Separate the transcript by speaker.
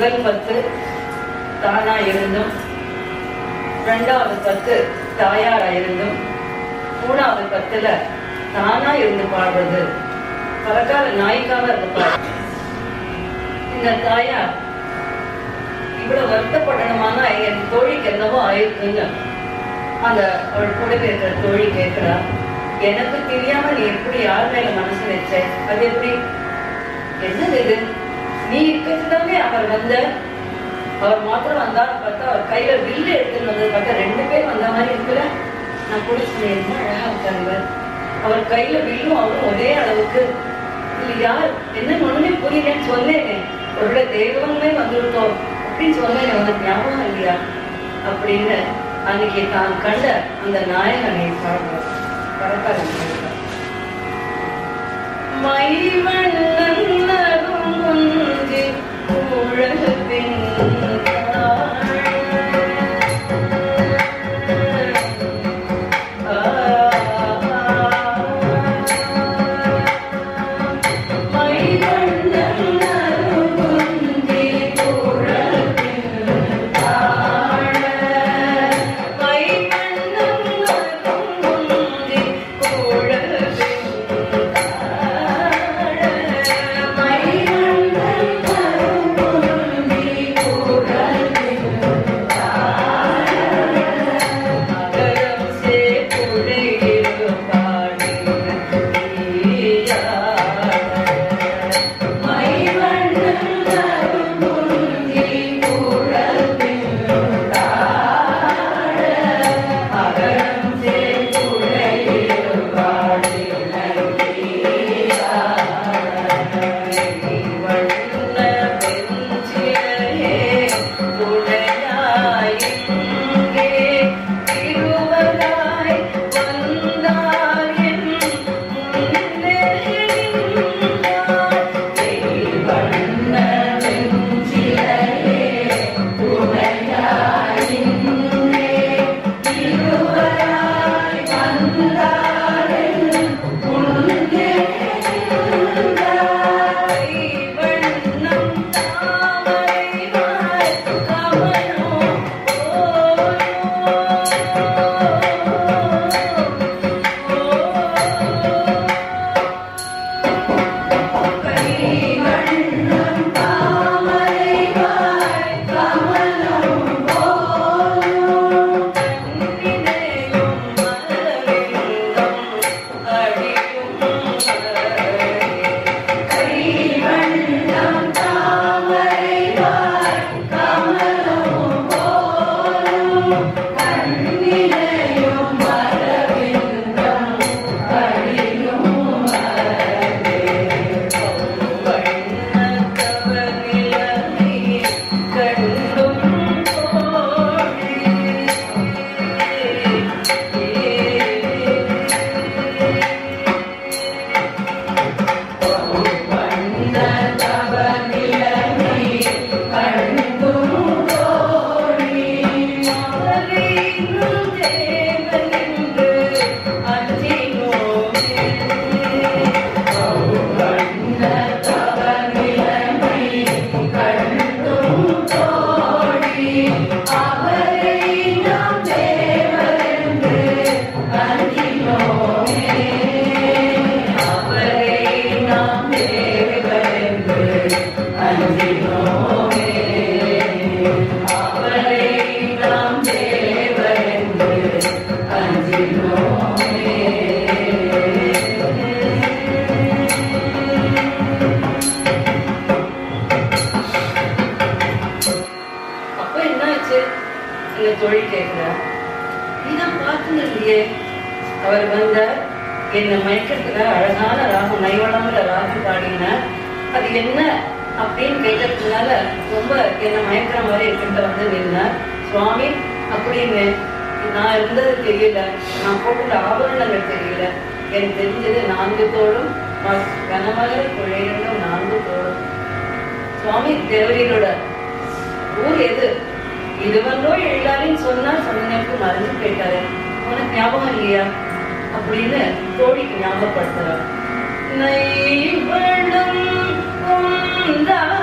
Speaker 1: முதல் பத்து தானா இருந்தும் இரண்டாவது பத்து தாயாரா இருந்தும் மூணாவது பத்துல தானா இருந்து பாடுறது பலகால நாய்க்காக இருந்து பாடுறது இந்த தாயார் இவ்வளவு வருத்தப்படணுமானா என் தோழிக்கு என்னவோ ஆயிருக்குன்னு அந்த அவள் கூடவே இருக்கிற தோழி கேட்கிறா எனக்கு தெரியாம நீ எப்படி யார் மேல மனசு வச்ச அது எப்படி என்னது இது நீ இருக்கிறதுதானே அவர் வந்த அவர் மாத்திரம் வந்தா பார்த்தா அவர் கையில வில்லு எடுத்துன்னு வந்தது பார்த்தா ரெண்டு பேர் வந்த மாதிரி இருக்குல்ல நான் கூட சொன்னேன் என்ன அழகா இருக்காரு இவர் அவர் கையில வில்லும் அவரும் ஒரே அளவுக்கு இது யார் என்ன ஒண்ணுமே புரியலன்னு சொன்னேனே ஒருவேளை தெய்வமே வந்துவிட்டோம் அப்படின்னு சொன்னேன் உனக்கு ஞாபகம் இல்லையா அப்படின்னு அன்னைக்கு தான் கண்ட அந்த நாயகனை பாடுறார் பரக்காரன் பாடுறார். மைவண்ணன் அருங்குஞ்சி உழப்பின் அப்ப என்னாச்சு இந்த தொழில் கேட்கிற நீதான் பார்த்துன்னு இல்லையே அவர் வந்த என்ன மயக்கத்துல அழகான ராகம் நைவளம்ல ராகம் பாடினார் அது என்ன அப்படின்னு கேட்டதுனால ரொம்ப என்ன மயக்கிற மாதிரி இருக்கிட்ட வந்து நின்னார் சுவாமி அப்படின்னு நான் இருந்தது தெரியல நான் போட்டுள்ள ஆபரணங்கள் தெரியல எனக்கு தெரிஞ்சது நான்கு தோளும் ம- கனமகர குழையிலும் நான்கு தோளும் சுவாமி தேவரீரோட ஊர் எது இதுவந்தோ எல்லாரையும் சொன்னா சொன்னேக்கு மறந்து போயிட்டாரு உனக்கு ஞாபகம் இல்லையா அப்படின்னு தோழிக்கு ஞாபகப்படுத்துறார் நைவளம் கொண்டாய்